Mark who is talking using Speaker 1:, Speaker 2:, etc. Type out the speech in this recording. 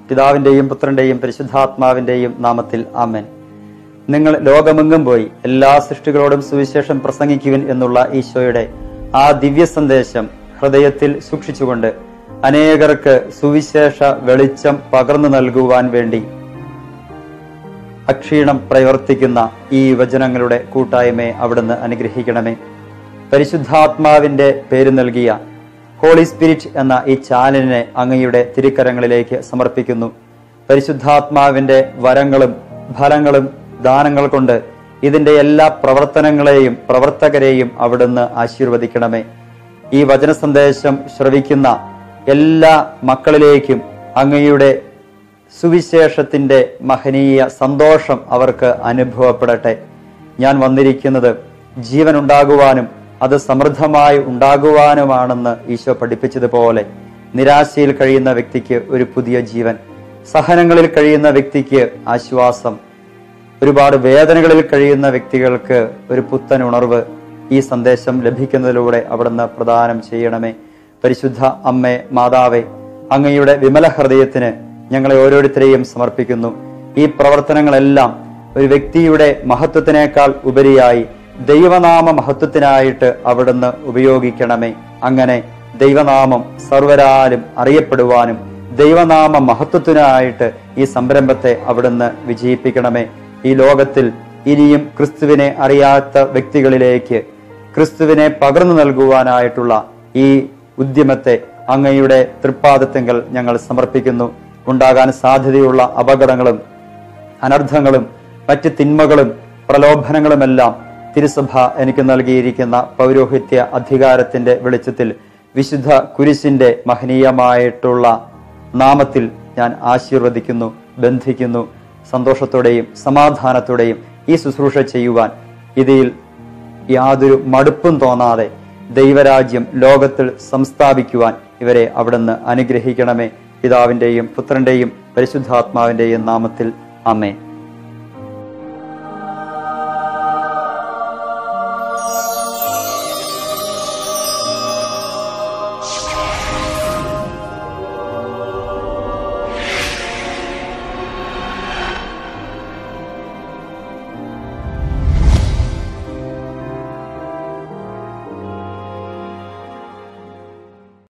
Speaker 1: പിതാവിന്റെയും പുത്രന്റെയും പരിശുദ്ധാത്മാവിന്റെയും നാമത്തിൽ ആമേൻ നിങ്ങൾ ലോകമെങ്ങും പോയി എല്ലാ സൃഷ്ടികളോടും സുവിശേഷം പ്രസംഗിക്കുവിൻ എന്നുള്ള ഈശോയുടെ ആ ദിവ്യ സന്ദേശം ഹൃദയത്തിൽ സൂക്ഷിച്ചുകൊണ്ട് അനേകർക്ക് സുവിശേഷ വെളിച്ചം പകർന്നു നൽകുവാൻ വേണ്ടി അക്ഷീണം പ്രവർത്തിക്കുന്ന ഈ വചനങ്ങളുടെ കൂട്ടായ്മയെ അവിടുന്ന് അനുഗ്രഹിക്കണമേ പരിശുദ്ധാത്മാവിന്റെ പേര് നൽകിയ ഹോളി സ്പിരിറ്റ് എന്ന ഈ ചാനലിനെ അങ്ങയുടെ തിരുക്കരങ്ങളിലേക്ക് സമർപ്പിക്കുന്നു പരിശുദ്ധാത്മാവിന്റെ വരങ്ങളും ഫലങ്ങളും ദാനങ്ങൾ കൊണ്ട് ഇതിന്റെ എല്ലാ പ്രവർത്തനങ്ങളെയും പ്രവർത്തകരെയും അവിടുന്ന് ആശീർവദിക്കണമേ ഈ വചന സന്ദേശം ശ്രവിക്കുന്ന എല്ലാ മക്കളിലേക്കും അങ്ങയുടെ സുവിശേഷത്തിന്റെ മഹനീയ സന്തോഷം അവർക്ക് അനുഭവപ്പെടട്ടെ ഞാൻ വന്നിരിക്കുന്നത് ജീവൻ ഉണ്ടാകുവാനും അത് സമൃദ്ധമായി ഉണ്ടാകുവാനുമാണെന്ന് ഈശോ പഠിപ്പിച്ചതുപോലെ നിരാശയിൽ കഴിയുന്ന വ്യക്തിക്ക് ഒരു പുതിയ ജീവൻ സഹനങ്ങളിൽ കഴിയുന്ന വ്യക്തിക്ക് ആശ്വാസം ഒരുപാട് വേദനകളിൽ കഴിയുന്ന വ്യക്തികൾക്ക് ഒരു പുത്തൻ ഉണർവ് ഈ സന്ദേശം ലഭിക്കുന്നതിലൂടെ അവിടുന്ന് പ്രദാനം ചെയ്യണമേ പരിശുദ്ധ അമ്മേ മാതാവേ അങ്ങയുടെ വിമല ഹൃദയത്തിന് ഞങ്ങളെ ഓരോരുത്തരെയും സമർപ്പിക്കുന്നു ഈ പ്രവർത്തനങ്ങളെല്ലാം ഒരു വ്യക്തിയുടെ മഹത്വത്തിനേക്കാൾ ഉപരിയായി ദൈവനാമ മഹത്വത്തിനായിട്ട് അവിടുന്ന് ഉപയോഗിക്കണമേ അങ്ങനെ ദൈവനാമം സർവരാലും അറിയപ്പെടുവാനും ദൈവനാമ മഹത്വത്തിനായിട്ട് ഈ സംരംഭത്തെ അവിടുന്ന് വിജയിപ്പിക്കണമേ ഈ ലോകത്തിൽ ഇനിയും ക്രിസ്തുവിനെ അറിയാത്ത വ്യക്തികളിലേക്ക് ക്രിസ്തുവിനെ പകർന്നു നൽകുവാനായിട്ടുള്ള ഈ ഉദ്യമത്തെ അങ്ങയുടെ തൃപ്പാദത്തെങ്കിൽ ഞങ്ങൾ സമർപ്പിക്കുന്നു ഉണ്ടാകാൻ സാധ്യതയുള്ള അപകടങ്ങളും അനർത്ഥങ്ങളും മറ്റ് തിന്മകളും പ്രലോഭനങ്ങളുമെല്ലാം തിരുസഭ എനിക്ക് നൽകിയിരിക്കുന്ന പൗരോഹിത്യ അധികാരത്തിന്റെ വെളിച്ചത്തിൽ വിശുദ്ധ കുരിശിന്റെ മഹനീയമായിട്ടുള്ള നാമത്തിൽ ഞാൻ ആശീർവദിക്കുന്നു ബന്ധിക്കുന്നു സന്തോഷത്തോടെയും സമാധാനത്തോടെയും ഈ ശുശ്രൂഷ ചെയ്യുവാൻ ഇതിൽ യാതൊരു മടുപ്പും തോന്നാതെ ദൈവരാജ്യം ലോകത്തിൽ സംസ്ഥാപിക്കുവാൻ ഇവരെ അവിടുന്ന് അനുഗ്രഹിക്കണമേ പിതാവിന്റെയും പുത്രന്റെയും പരിശുദ്ധാത്മാവിന്റെയും നാമത്തിൽ അമ്മേ